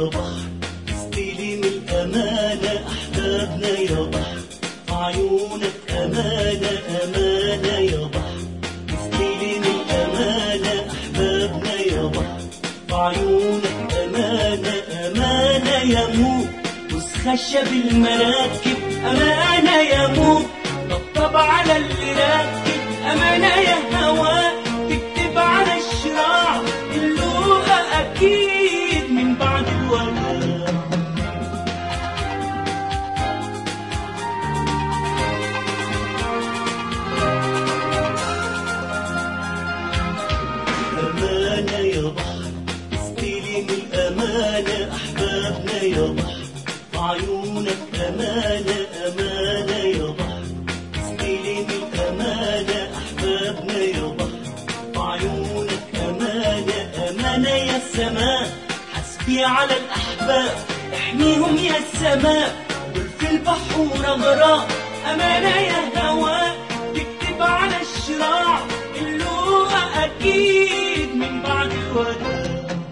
بحر استلم الأمانة أحبابنا يا بحر في عيونك أمانة أمانة يا بحر استلم الأمانة أحبابنا يا بحر في عيونك أمانة أمانة يا موت بص خشب المراكب أمانة يا موت طبطب على اللي راكب أمانة يا هواء تكتب على الشراع اللغة أكيد من بعد الوداع أمانة يا بحر استلم الأمانة أحبابنا يا بحر في عيونك أمانة أمانة يا بحر استلم الأمانة أحبابنا يا بحر في عيونك أمانة أمانة يا السماء حسبي على الأحباب احميهم يا السماء دول في البحور غراء أمانة يا هواء تكتب على الشراع اللغة أكيد من بعد الوداع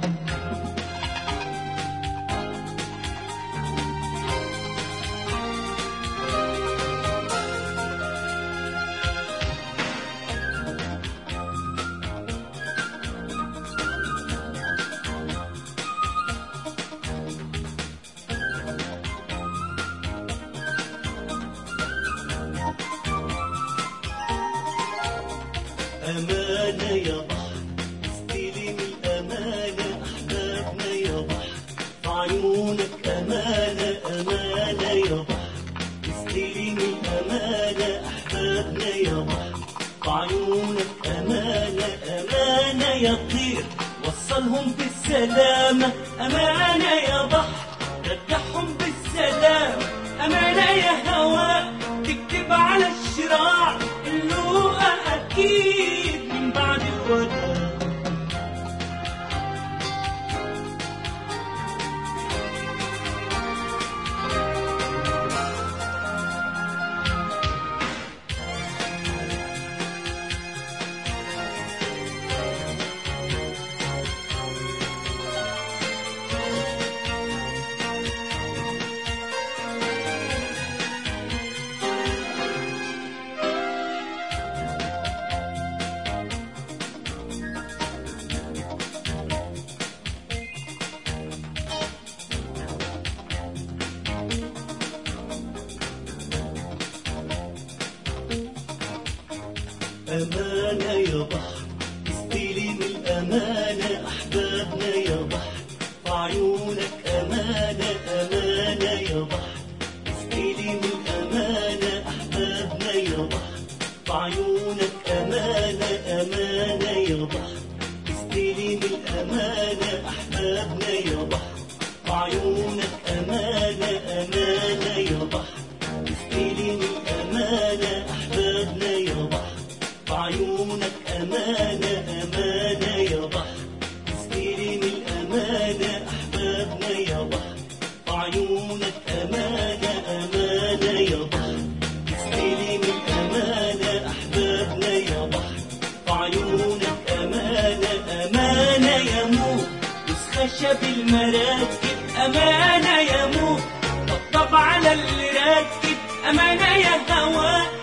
أمانة يا بحر استلم الأمانة أحبابنا يا بحر في عيونك أمانة أمانة يا بحر استلم الأمانة أحبابنا يا بحر في عيونك أمانة أمانة يا طير وصلهم بالسلامة أمانة يا بحر رجعهم بالسلامة أمانة يا هواء تكتب على الشراع اللغة أكيد من بعد الوداع أمانة يا بحر استلم الأمانة أحبابنا يا بحر في عيونك أمانة أمانة يا بحر استلم الأمانة أحبابنا يا بحر في عيونك أمانة أمانة يا بحر استلم الأمانة أحبابنا يا بحر في عيونك أمانة أمانة يا بحر استلم الأمانة أحبابنا يا بحر في عيونك أمانة أمانة يا بحر استلم الأمانة أحبابنا يا بحر في عيونك أمانة أمانة يا بحر استلم الأمانة أحبابنا يا بحر في عيونك أمانة أمانة يا موت بس خشب المراكب أمانة يا موت طبطب على اللي راكب أمانة يا هواء